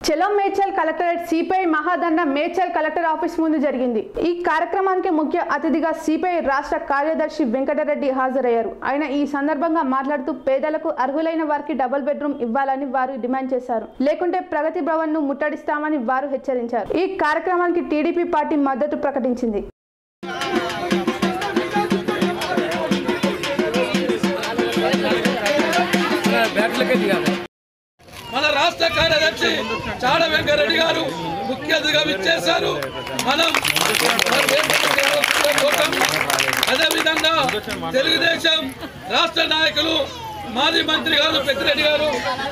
చెలో Medchal collectorate CPI మహాదండ Medchal collector office ముందు జరిగింది ఈ కార్యక్రమానికి ముఖ్య అతిథిగా సిపిఐ రాష్ట్ర కార్యదర్శి వెంకటరెడ్డి హాజరయ్యారు ఆయన ఈ సందర్భంగా మాట్లాడుతూ పేదలకు అర్హులైన వారికి డబుల్ బెడ్రూమ్ ఇవ్వాలని వారు డిమాండ్ చేశారు లేకుంటే ప్రగతి భవన్ ను ముట్టడిస్తామని వారు హెచ్చరించారు ఈ కార్యక్రమానికి టీడీపీ పార్టీ మద్దతు ప్రకటించింది మన రాష్ట్ర కార్యదర్శి చాడ వెంకరెడ్డి గారు ముఖ్య అతిథిగా విచ్చేశారు మనం అదేవిధంగా తెలుగుదేశం రాష్ట్ర నాయకులు మాజీ మంత్రి గారు పెద్దిరెడ్డి గారు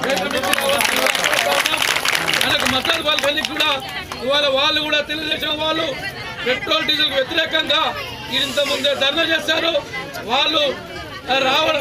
మనకు మద్దతు పలకని కూడా ఇవాళ వాళ్ళు కూడా తెలుగుదేశం వాళ్ళు పెట్రోల్ డీజిల్ వ్యతిరేకంగా ఇంత ముందే ధర్నా చేశారు వాళ్ళు రావడం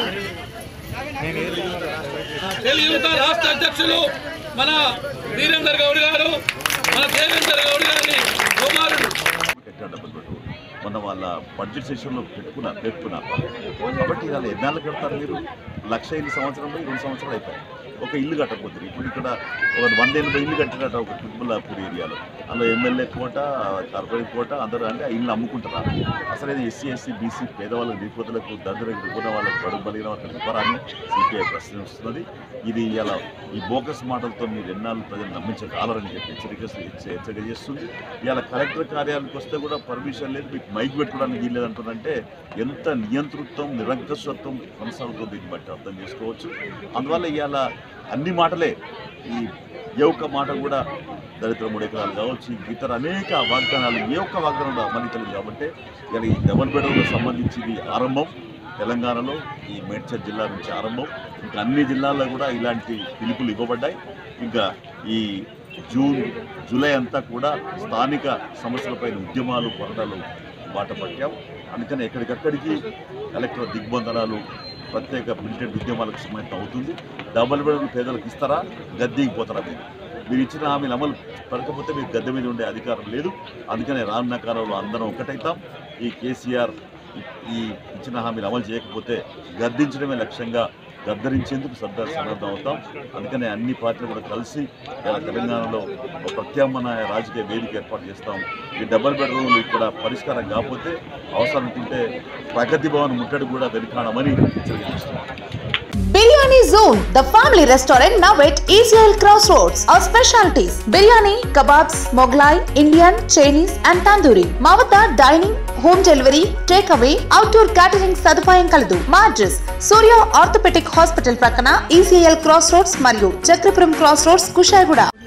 తెలుగుత రాష్ట్ర అధ్యక్షులు మన వీరేందర్ గౌడ్ గారు మన దేవేందర్ గౌడ్ గారిని కుమారుడు కట్టారు డబ్బులు పెట్టు మొన్న వాళ్ళ బడ్జెట్ సెషన్లో పెట్టుకున్నా పెట్టుకున్నారు కాబట్టి ఇవాళ ఎన్నాళ్ళు కడతారు మీరు లక్ష ఇల్లు సంవత్సరంలో రెండు సంవత్సరాలు అయిపోయాయి ఒక ఇల్లు కట్టకపోతుంది ఇప్పుడు ఇక్కడ ఒక వందేళ్ళ ఇల్లు కట్టినట్ట ఒక కుటుంబలాపూర్ ఏరియాలో అందులో ఎమ్మెల్యే కోట కార్పొరేట్ కోట అందరూ అంటే ఆ ఇల్లు అమ్ముకుంటారు అసలు ఇది ఎస్సీ ఎస్సీ బీసీ పేదవాళ్ళకి నిరుపతులకు దరిద్రకు ఉన్న వాళ్ళకి బడుగు బలిగిన వాళ్ళకి ఇవ్వరాన్ని సిపిఐ ప్రశ్నిస్తున్నది ఇది ఇలా ఈ బోకస్ మాటలతో మీరు ఎన్నాళ్ళు ప్రజలు నమ్మించగలరని చెప్పి హెచ్చరిక హెచ్చ- హెచ్చరిక చేస్తుంది ఇవాళ కలెక్టర్ కార్యాలయానికి వస్తే కూడా పర్మిషన్ లేదు మీకు మైక్ పెట్టుకోవడానికి వీలు లేదంటుందంటే ఎంత నియంతృత్వం నిరంకుశత్వం కొనసాగుతుంది దీన్ని బట్టి అర్థం చేసుకోవచ్చు అందువల్ల ఇవాళ అన్ని మాటలే ఈ ఏ ఒక్క మాట కూడా దళితుల మూడు ఎకరాలు కావచ్చు ఇతర అనేక వాగ్దానాలు ఏ ఒక్క వాగ్దానం కూడా అమలుతలేదు కాబట్టి ఇలా ఈ డబల్ బెడ్రూమ్కి సంబంధించి ఇది ఆరంభం తెలంగాణలో ఈ మేడ్చల్ జిల్లా నుంచి ఆరంభం ఇంకా అన్ని జిల్లాల్లో కూడా ఇలాంటి పిలుపులు ఇవ్వబడ్డాయి ఇంకా ఈ జూన్ జూలై అంతా కూడా స్థానిక సమస్యలపైన ఉద్యమాలు పోరాటాలు బాట పట్టాం అందుకని ఎక్కడికక్కడికి కలెక్టర్ దిగ్బంధనాలు ప్రత్యేక మిలిటెంట్ ఉద్యమాలకు సమాయత్తం అవుతుంది డబల్ బెడ్రూమ్ పేదలకు ఇస్తారా గద్దెకి పోతారా మీరు మీరు ఇచ్చిన హామీలు అమలు పడకపోతే మీకు గద్దె మీద ఉండే అధికారం లేదు అందుకనే రానున్న కాలంలో అందరం ఒకటైతాం ఈ కేసీఆర్ ఈ ఇచ్చిన హామీలు అమలు చేయకపోతే గద్దించడమే లక్ష్యంగా గద్దరించేందుకు సర్దార్ సన్నద్ధం అవుతాం అందుకనే అన్ని పార్టీలు కూడా కలిసి ఇలా తెలంగాణలో ఒక ప్రత్యామ్నాయ రాజకీయ వేదిక ఏర్పాటు చేస్తాం ఈ డబల్ బెడ్రూమ్లు ఇక్కడ పరిష్కారం కాకపోతే అవసరం అనుకుంటే ప్రగతి భవన్ ముట్టడి కూడా వెనుకాడమని హెచ్చరిక చేస్తున్నాం biryani zone the family restaurant now at ECIL cross roads our specialities biryani kebabs Mughlai Indian Chinese and tandoori మా వద్ద dining home delivery take away outdoor catering సదుపాయం కలదు మా అడ్రస్ సూర్య ఆర్థోపెటిక్ హాస్పిటల్ ప్రక్కన ఈసీఎల్ క్రాస్ రోడ్స్ మరియు చక్రపురం క్రాస్ రోడ్స్ కుషాయిగూడ